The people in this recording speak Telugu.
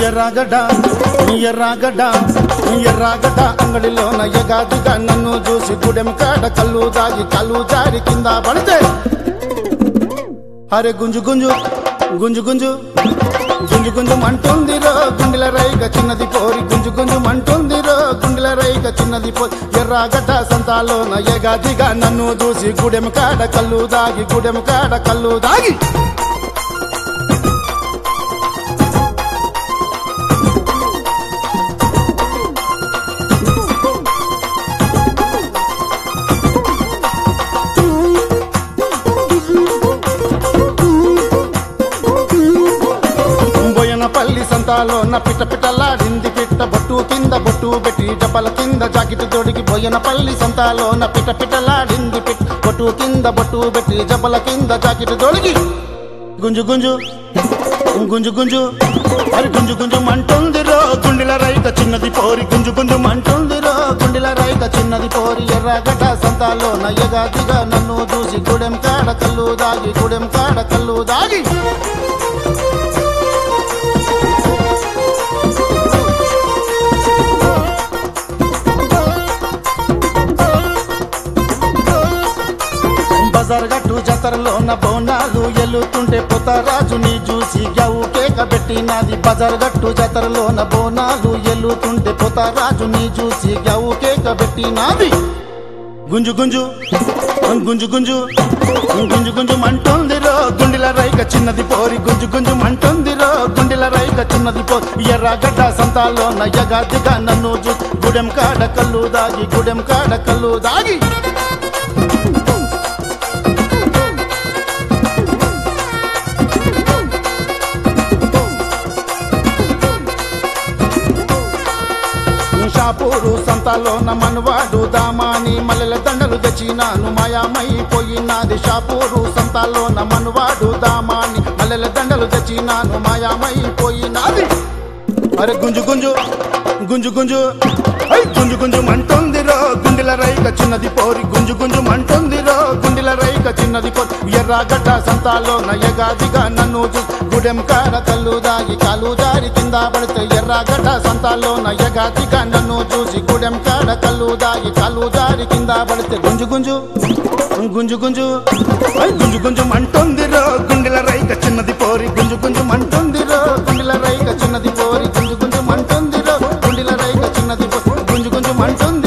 ఎర్రాగడ్డ ఎర్రాగడ్డ ఎర్రాగడ్డ అంగడిలోన ఎగాదిగా నన్ను చూసి గుడెం కాడ కళ్ళు దాగి కళ్ళు జారి కింద పడితే అరే గుంజు గుంజు గుంజు గుంజు గుంజు గుంజు మంటుందిరో గుండెల రైక చిన్నది పోరి గుంజు గుంజు మంటుందిరో గుండెల రైక చిన్నది పోరి ఎర్రాగడ్డ సంతాలోన ఎగాదిగా నన్ను చూసి గుడెం కాడ కళ్ళు దాగి గుడెం కాడ కళ్ళు దాగి బోయనపల్లి సంతాలోన పిట్ట పిట్టలాడింది పిట్ట బొట్టు కింద బొట్టు పెట్టి డబ్బల కింద జాకెట్ తొడిగి బోయనపల్లి సంతాలోన పిట్ట పిట్టలాడింది పిట్ట బొట్టు కింద బొట్టు పెట్టి జబ్బల కింద జాకెట్ తొడిగి గుంజు గుంజు గుంజు గుంజు మరి గుంజు గుంజు మంటుందిరో గుండెల రైక చిన్నది పోరి గుంజు గుంజు మంటుందిరో గుండెల రైక చిన్నది పోరి ఎర్రగడ్డ సంతాలో నయ్యగాదిగా నన్ను చూసి గుడెం కాడ కళ్ళు దాగి గుడెం కాడ కళ్ళు దాగి బజార్ గట్టు జాతరలోన బోనాలు ఎల్లుతుంటే పుతరాజుని చూసి గవు కేక పెట్టినది బజార్ గట్టు జాతరలోన బోనాలు ఎల్లుతుంటే పుతరాజుని చూసి గవు కేక పెట్టినది గుంజు గుంజు గుంజు గుంజు గుంజు గుంజు మంటుందిరో గుండెల రైక చిన్నది పోరి గుంజు గుంజు మంటుందిరో గుండెల రైక చిన్నది పోరి ఎర్రగడ్డ సంతాలో నయ్యగాదిగా నన్ను చూ గుడెం కాడ కళ్ళు దాగి గుడెం కాడ కళ్ళు దాగి షాపూరు సంతాలోన మనవాడు దామాని మల్లెల దండలు తెచ్చినాను మాయామైపోయినాది షాపూరు సంతాలోన మనవాడు దామాని మల్లెల దండలు తెచ్చినాను మాయామైపోయినాది అరే గుంజు గుంజు గుంజు గుంజు ఐ గుంజు గుంజు మంటుందిరో గుండెల రైక చిన్నది పోరి గుంజు గుంజు మంటుందిరో గుండెల రైక చిన్నది పోరి ఎర్రగడ్డ సంతాలో నయ్యగాదిగా నన్ను చూ గుడెం కాడ కళ్ళు దాగి కాలు జారి కింద పడితే ఎర్రగడ్డ సంతాలో నయ్యగాదిగా నన్ను చూసి గుడెం కాడ కళ్ళు దాగి కాలు జారి కింద పడితే గుంజు గుంజు గుంజు గుంజు ఐ గుంజు గుంజు మంటుందిరో గుండెల రైక చిన్నది పోరి గుంజు గుంజు మంటుందిరో గుండెల రైక చిన్నది పోరి గుంజు గుంజు మంటుందిరో గుండెల రైక చిన్నది పోరి గుంజు గుంజు మంటుంది